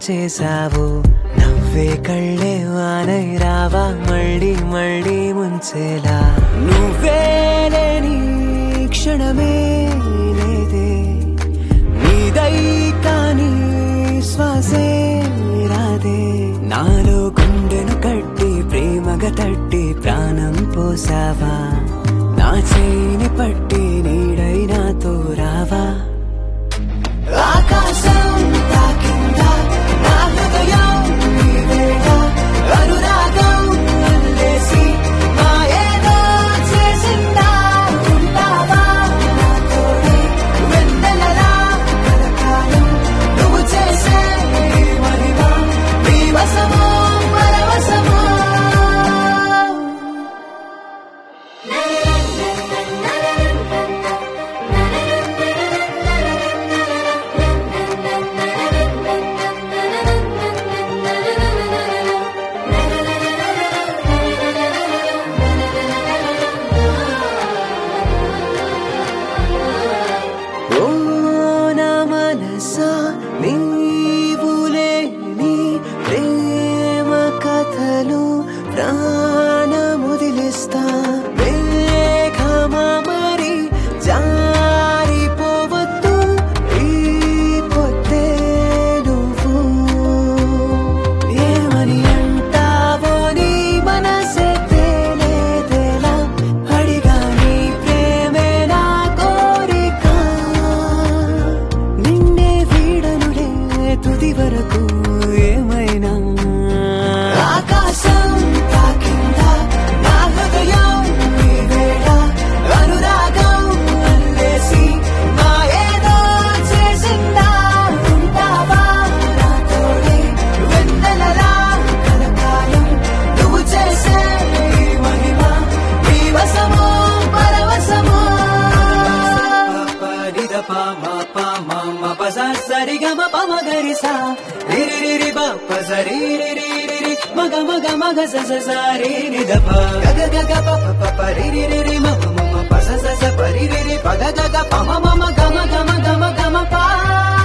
చేసావు నవ్వే కళ్ళే వానై రావా మళ్ళీ మళ్ళీ ముంచేలా నువ్వే లేని క్షణమే లేదే నీదై కానీ శ్వాసే రాదే నాలో గుండెను కట్టి ప్రేమగా తట్టి ప్రాణం పోసావా నా చేయిని పట్టి నీడై నాతో రావా ఆకాశం తాకిందా నా హృదయం నీ వేళ అనురాగం అల్లేసి మాయేదో చేసిందా ఉంటావా నాతోనే వెన్నెలలా కలకాలం నువ్వు చేసే ఈ మహిమ నీ వశమో పరవశమో ఓ నా మనసా నీవు లేని ప్రేమ కథలు ప్రాణముదిలిస్తా మేఘమా మరి జారిపోవద్దు ఈ పొద్దే నువ్వు ఏమని అంటావో నీ మనసే తేలేదేలా అడిగా నీ ప్రేమే నా కోరిక నిన్నే వీడనులే తుది వరకు ఏమైనా ఆకాశం తాకిందా నా హృదయం నీ వేళ అనురాగం అల్లేసి నా ఏదో చేసిందా ఉంటావా నాతోనే వెన్నెలలా కలకాలం నువ్వు చేసే ఈ మహిమ నీ వశమో పరవశమో నిద పామ పామ పస సరి గమ పమ గరి సా రిరి రిరి బ పస రి రి రి రి రి మగ మగ మగ స స స రి ని ద ప గ గ గ ప ప ప ప రి రి రి రి మ మ మ ప స స స ప రి రి రి ప గ గ గ ప మ మ మ గ మ గ మ గ మ గ మ ప